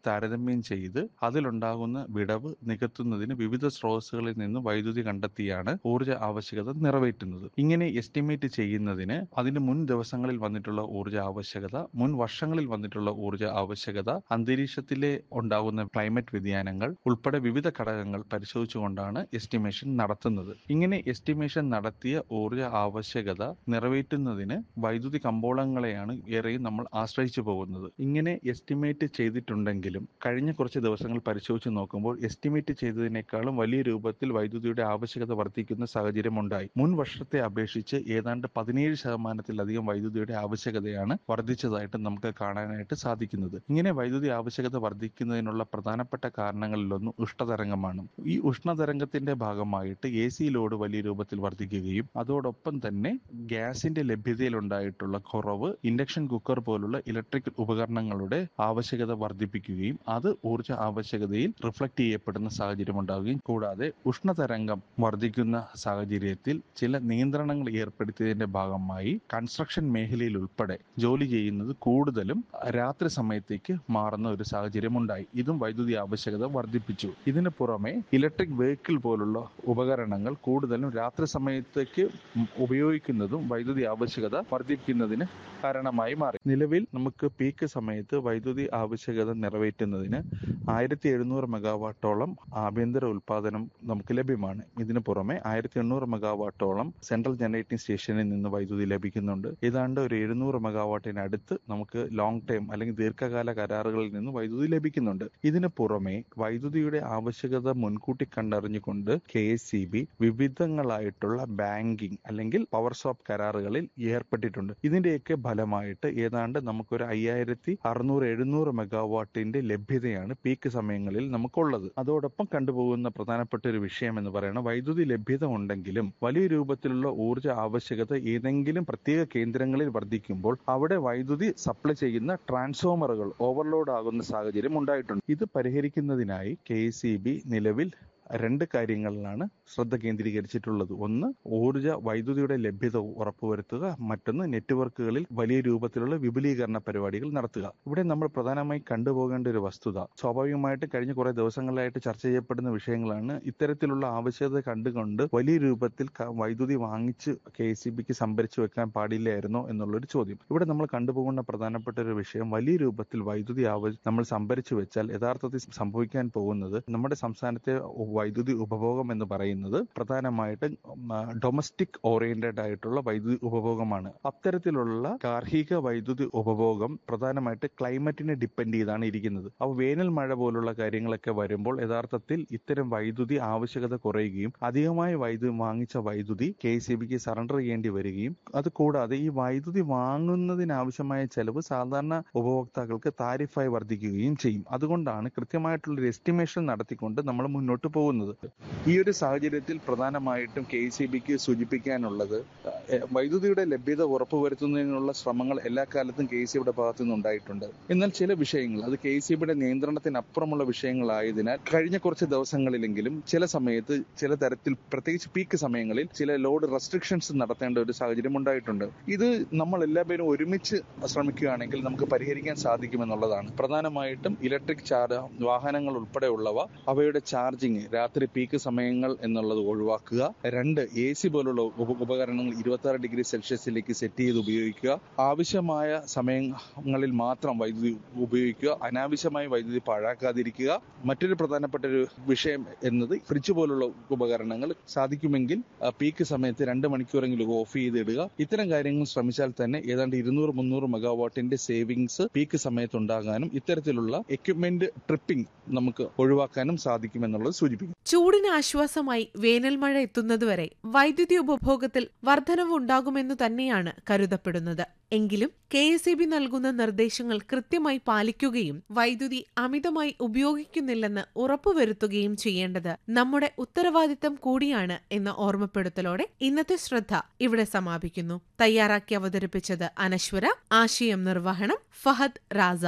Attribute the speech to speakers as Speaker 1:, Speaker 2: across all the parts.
Speaker 1: താരതമ്യം ചെയ്ത് അതിലുണ്ടാകുന്ന വിടവ് നികത്തുന്നതിന് വിവിധ സ്രോതസ്സുകളിൽ നിന്ന് വൈദ്യുതി കണ്ടെത്തിയാണ് ഊർജ്ജ ആവശ്യകത നിറവേറ്റുന്നത് ഇങ്ങനെ എസ്റ്റിമേറ്റ് ചെയ്യുന്നതിന് അതിന് മുൻ ദിവസങ്ങളിൽ വന്നിട്ടുള്ള ഊർജ്ജ ആവശ്യകത മുൻ വർഷങ്ങളിൽ വന്നിട്ടുള്ള ഊർജ്ജ ആവശ്യകത അന്തരീക്ഷത്തിലെ ഉണ്ടാകുന്ന ക്ലൈമറ്റ് വ്യതിയാനങ്ങൾ ഉൾപ്പെടെ വിവിധ ഘടകങ്ങൾ പരിശോധിച്ചുകൊണ്ടാണ് എസ്റ്റിമേഷൻ നടത്തുന്നത് ഇങ്ങനെ എസ്റ്റിമേഷൻ നടത്തിയ ഊർജ്ജ ആവശ്യകത നിറവേറ്റുന്നതിന് വൈദ്യുതി കമ്പോളങ്ങളെയാണ് ഏറെയും നമ്മൾ ആശ്രയിച്ചു പോകുന്നത് ഇങ്ങനെ എസ്റ്റിമേറ്റ് ചെയ്തിട്ടുണ്ടെങ്കിലും കഴിഞ്ഞ കുറച്ച് ദിവസങ്ങൾ പരിശോധിച്ച് നോക്കുമ്പോൾ എസ്റ്റിമേറ്റ് ചെയ്തതിനേക്കാളും വലിയ രൂപത്തിൽ വൈദ്യുതിയുടെ ആവശ്യകത വർദ്ധിക്കുന്ന സാഹചര്യം ഉണ്ടായി മുൻ വർഷത്തെ അപേക്ഷിച്ച് ഏതാണ്ട് പതിനേഴ് ശതമാനത്തിലധികം വൈദ്യുതിയുടെ ആവശ്യകതയാണ് വർദ്ധിച്ചതായിട്ട് നമുക്ക് കാണാനായിട്ട് സാധിക്കുന്നത് ഇങ്ങനെ വൈദ്യുതി ആവശ്യകത വർദ്ധിക്കുന്നതിനുള്ള പ്രധാനപ്പെട്ട കാരണങ്ങളിലൊന്ന് ഉഷ്ണതരംഗമാണ് ഈ ഉഷ്ണതരംഗത്തിന്റെ ഭാഗമായിട്ട് എ സി ലോഡ് വലിയ രൂപത്തിൽ വർദ്ധിക്കുകയും അതോടൊപ്പം തന്നെ ഗ്യാസിന്റെ ലഭ്യതയിലുണ്ടായിട്ടുള്ള കുറവ് ഇൻഡക്ഷൻ കുക്കർ പോലുള്ള ഇലക്ട്രിക് ഉപകരണങ്ങളുടെ ആവശ്യകത വർദ്ധിപ്പിക്കുകയും അത് ഊർജ്ജ ആവശ്യകതയിൽ റിഫ്ലക്ട് ചെയ്യപ്പെടുന്ന സാഹചര്യം ഉണ്ടാവുകയും കൂടാതെ ഉഷ്ണതരംഗം വർദ്ധിക്കുന്ന സാഹചര്യത്തിൽ ചില നിയന്ത്രണങ്ങൾ ഏർപ്പെടുത്തിയതിന്റെ ഭാഗമായി കൺസ്ട്രക്ഷൻ മേഖലയിൽ ഉൾപ്പെടെ ജോലി ചെയ്യുന്നത് കൂടുതലും രാത്രി സമയത്തേക്ക് മാറുന്ന ഒരു സാഹചര്യം ഉണ്ടായി ഇതും വൈദ്യുതി ആവശ്യകത വർദ്ധിപ്പിച്ചു ഇതിന് പുറമെ ഇലക്ട്രിക് വെഹിക്കിൾ പോലുള്ള ഉപകരണങ്ങൾ കൂടുതലും രാത്രി സമയത്തേക്ക് ഉപയോഗിക്കുന്നതും വൈദ്യുതി ആവശ്യകത വർദ്ധിപ്പിക്കുന്നതിന് കാരണമായി മാറി നിലവിൽ നമുക്ക് പീക്ക് സമയത്ത് വൈദ്യുതി ആവശ്യകത നിറവേറ്റുന്നതിന് ആയിരത്തി എഴുന്നൂറ് മെഗാവാട്ടോളം ആഭ്യന്തര ഉൽപാദനം നമുക്ക് ലഭ്യമാണ് ഇതിനു പുറമെ ആയിരത്തി എണ്ണൂറ് മെഗാവാട്ടോളം സെൻട്രൽ ജനറേറ്റിംഗ് സ്റ്റേഷനിൽ നിന്ന് വൈദ്യുതി ലഭിക്കുന്നുണ്ട് ഏതാണ്ട് ഒരു എഴുന്നൂറ് മെഗാവാട്ടിനടുത്ത് നമുക്ക് ലോങ് ടൈം അല്ലെങ്കിൽ ദീർഘകാല കരാറുകളിൽ നിന്ന് വൈദ്യുതി ലഭിക്കുന്നുണ്ട് ഇതിനു പുറമെ വൈദ്യുതിയുടെ ആവശ്യകത മുൻകൂട്ടി കണ്ടറിഞ്ഞുകൊണ്ട് കെ എസ് സി ബി വിവിധങ്ങളായിട്ടുള്ള ബാങ്കിങ് അല്ലെങ്കിൽ പവർ ഷോപ്പ് കരാറുകളിൽ ഏർപ്പെട്ടിട്ടുണ്ട് ഇതിന്റെയൊക്കെ ഫലമായിട്ട് ഏതാണ്ട് നമുക്കൊരു അയ്യായിരത്തി അറുന്നൂറ് എഴുന്നൂറ് മെഗാവാട്ടിന്റെ ലഭ്യതയാണ് പീക്ക് സമയങ്ങളിൽ നമുക്കുള്ളത് അതോടൊപ്പം കണ്ടുപോകുന്ന പ്രധാനപ്പെട്ട ഒരു വിഷയം എന്ന് പറയുന്നത് വൈദ്യുതി ലഭ്യത ഉണ്ടെങ്കിലും വലിയ രൂപത്തിലുള്ള ഊർജ്ജ ആവശ്യകത ഏതെങ്കിലും പ്രത്യേക കേന്ദ്രങ്ങളിൽ വർദ്ധിക്കുമ്പോൾ അവിടെ വൈദ്യുതി സപ്ലൈ ചെയ്യുന്ന ട്രാൻസ്ഫോമറുകൾ ഓവർലോഡ് ആകുന്ന സാഹചര്യം ഉണ്ടായിട്ടുണ്ട് ഇത് പരിഹരിക്കുന്നതിനായി കെ നിലവിൽ രണ്ട് കാര്യങ്ങളിലാണ് ശ്രദ്ധ കേന്ദ്രീകരിച്ചിട്ടുള്ളത് ഒന്ന് ഊർജ വൈദ്യുതിയുടെ ലഭ്യത ഉറപ്പുവരുത്തുക മറ്റൊന്ന് നെറ്റ്വർക്കുകളിൽ വലിയ രൂപത്തിലുള്ള വിപുലീകരണ പരിപാടികൾ നടത്തുക ഇവിടെ നമ്മൾ പ്രധാനമായി കണ്ടുപോകേണ്ട ഒരു വസ്തുത സ്വാഭാവികമായിട്ട് കഴിഞ്ഞ കുറെ ദിവസങ്ങളായിട്ട് ചർച്ച ചെയ്യപ്പെടുന്ന വിഷയങ്ങളാണ് ഇത്തരത്തിലുള്ള ആവശ്യകത കണ്ടുകൊണ്ട് വലിയ രൂപത്തിൽ വൈദ്യുതി വാങ്ങിച്ച് കെ സി ബിക്ക് സംഭരിച്ചു വെക്കാൻ പാടില്ലായിരുന്നോ എന്നുള്ളൊരു ചോദ്യം ഇവിടെ നമ്മൾ കണ്ടുപോകുന്ന പ്രധാനപ്പെട്ട ഒരു വിഷയം വലിയ രൂപത്തിൽ വൈദ്യുതി ആവശ്യം നമ്മൾ സംഭരിച്ചു വെച്ചാൽ യഥാർത്ഥത്തിൽ സംഭവിക്കാൻ പോകുന്നത് നമ്മുടെ സംസ്ഥാനത്തെ വൈദ്യുതി ഉപഭോഗം എന്ന് പറയുന്നത് പ്രധാനമായിട്ട് ഡൊമസ്റ്റിക് ഓറിയന്റഡ് ആയിട്ടുള്ള വൈദ്യുതി ഉപഭോഗമാണ് അത്തരത്തിലുള്ള ഗാർഹിക വൈദ്യുതി ഉപഭോഗം പ്രധാനമായിട്ട് ക്ലൈമറ്റിനെ ഡിപ്പെൻഡ് ചെയ്താണ് ഇരിക്കുന്നത് അപ്പോൾ വേനൽ മഴ പോലുള്ള കാര്യങ്ങളൊക്കെ വരുമ്പോൾ യഥാർത്ഥത്തിൽ ഇത്തരം വൈദ്യുതി ആവശ്യകത കുറയുകയും അധികമായി വൈദ്യുതി വാങ്ങിച്ച വൈദ്യുതി കെ സി ബിക്ക് സറണ്ടർ ചെയ്യേണ്ടി വരികയും അത് കൂടാതെ ഈ വൈദ്യുതി വാങ്ങുന്നതിനാവശ്യമായ ചെലവ് സാധാരണ ഉപഭോക്താക്കൾക്ക് താരിഫായി വർദ്ധിക്കുകയും ചെയ്യും അതുകൊണ്ടാണ് കൃത്യമായിട്ടുള്ള ഒരു എസ്റ്റിമേഷൻ നടത്തിക്കൊണ്ട് നമ്മൾ മുന്നോട്ട് പോകുന്നത് ഈ ഒരു സാഹചര്യത്തിൽ പ്രധാനമായിട്ടും കെ സി ബിക്ക് സൂചിപ്പിക്കാനുള്ളത് വൈദ്യുതിയുടെ ലഭ്യത ഉറപ്പുവരുത്തുന്നതിനുള്ള ശ്രമങ്ങൾ എല്ലാ കാലത്തും കെ സി ബിയുടെ ഭാഗത്തു നിന്നുണ്ടായിട്ടുണ്ട് എന്നാൽ ചില വിഷയങ്ങൾ അത് കെ സി ബിയുടെ നിയന്ത്രണത്തിനപ്പുറമുള്ള വിഷയങ്ങളായതിനാൽ കഴിഞ്ഞ കുറച്ച് ദിവസങ്ങളിലെങ്കിലും ചില സമയത്ത് ചില തരത്തിൽ പ്രത്യേകിച്ച് പീക്ക് സമയങ്ങളിൽ ചില ലോഡ് റെസ്ട്രിക്ഷൻസ് നടത്തേണ്ട ഒരു സാഹചര്യം ഉണ്ടായിട്ടുണ്ട് ഇത് നമ്മൾ എല്ലാവരും ഒരുമിച്ച് ശ്രമിക്കുകയാണെങ്കിൽ നമുക്ക് പരിഹരിക്കാൻ സാധിക്കുമെന്നുള്ളതാണ് പ്രധാനമായിട്ടും ഇലക്ട്രിക് ചാർജ് വാഹനങ്ങൾ ഉൾപ്പെടെയുള്ളവ അവയുടെ ചാർജിങ് രാത്രി പീക്ക് സമയങ്ങൾ എന്നുള്ളത് ഒഴിവാക്കുക രണ്ട് എ സി പോലുള്ള ഉപകരണങ്ങൾ ഇരുപത്തി ആറ് ഡിഗ്രി സെൽഷ്യസിലേക്ക് സെറ്റ് ചെയ്ത് ഉപയോഗിക്കുക ആവശ്യമായ സമയങ്ങളിൽ മാത്രം വൈദ്യുതി ഉപയോഗിക്കുക അനാവശ്യമായി വൈദ്യുതി പാഴാക്കാതിരിക്കുക മറ്റൊരു പ്രധാനപ്പെട്ട ഒരു വിഷയം എന്നത് ഫ്രിഡ്ജ് പോലുള്ള ഉപകരണങ്ങൾ സാധിക്കുമെങ്കിൽ പീക്ക് സമയത്ത് രണ്ട് മണിക്കൂറെങ്കിലും ഓഫ് ചെയ്തിടുക ഇത്തരം കാര്യങ്ങൾ ശ്രമിച്ചാൽ തന്നെ ഏതാണ്ട് ഇരുന്നൂറ് മുന്നൂറ് മെഗാവാട്ടിന്റെ സേവിങ്സ് പീക്ക് സമയത്ത് ഉണ്ടാകാനും ഇത്തരത്തിലുള്ള എക്യുപ്മെന്റ് ട്രിപ്പിംഗ് നമുക്ക് ഒഴിവാക്കാനും സാധിക്കുമെന്നുള്ളത് സൂചിപ്പിക്കും
Speaker 2: ചൂടിന് ആശ്വാസമായി വേനൽമഴ എത്തുന്നതുവരെ വൈദ്യുതി ഉപഭോഗത്തിൽ വർധനവുണ്ടാകുമെന്നു തന്നെയാണ് കരുതപ്പെടുന്നത് എങ്കിലും കെ എസ് ഇ ബി നൽകുന്ന നിർദ്ദേശങ്ങൾ കൃത്യമായി പാലിക്കുകയും വൈദ്യുതി അമിതമായി ഉപയോഗിക്കുന്നില്ലെന്ന് ഉറപ്പുവരുത്തുകയും ചെയ്യേണ്ടത് നമ്മുടെ ഉത്തരവാദിത്തം കൂടിയാണ് എന്ന ഓർമ്മപ്പെടുത്തലോടെ ഇന്നത്തെ ശ്രദ്ധ ഇവിടെ സമാപിക്കുന്നു തയ്യാറാക്കി അവതരിപ്പിച്ചത് അനശ്വര ആശയം നിർവഹണം ഫഹദ് റാസ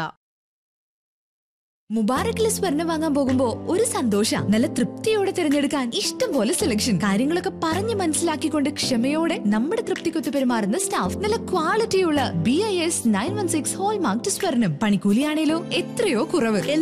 Speaker 3: മുബാറക്കിലെ സ്വർണം വാങ്ങാൻ പോകുമ്പോ ഒരു സന്തോഷ നല്ല തൃപ്തിയോടെ തിരഞ്ഞെടുക്കാൻ ഇഷ്ടം പോലെ സെലക്ഷൻ കാര്യങ്ങളൊക്കെ പറഞ്ഞു മനസ്സിലാക്കിക്കൊണ്ട് ക്ഷമയോടെ നമ്മുടെ തൃപ്തിക്കൊത്ത് പെരുമാറുന്ന സ്റ്റാഫ് നല്ല ക്വാളിറ്റിയുള്ള B I S nine one six hallmark സ്വർണം പണിക്കൂലിയാണേലോ എത്രയോ കുറവ്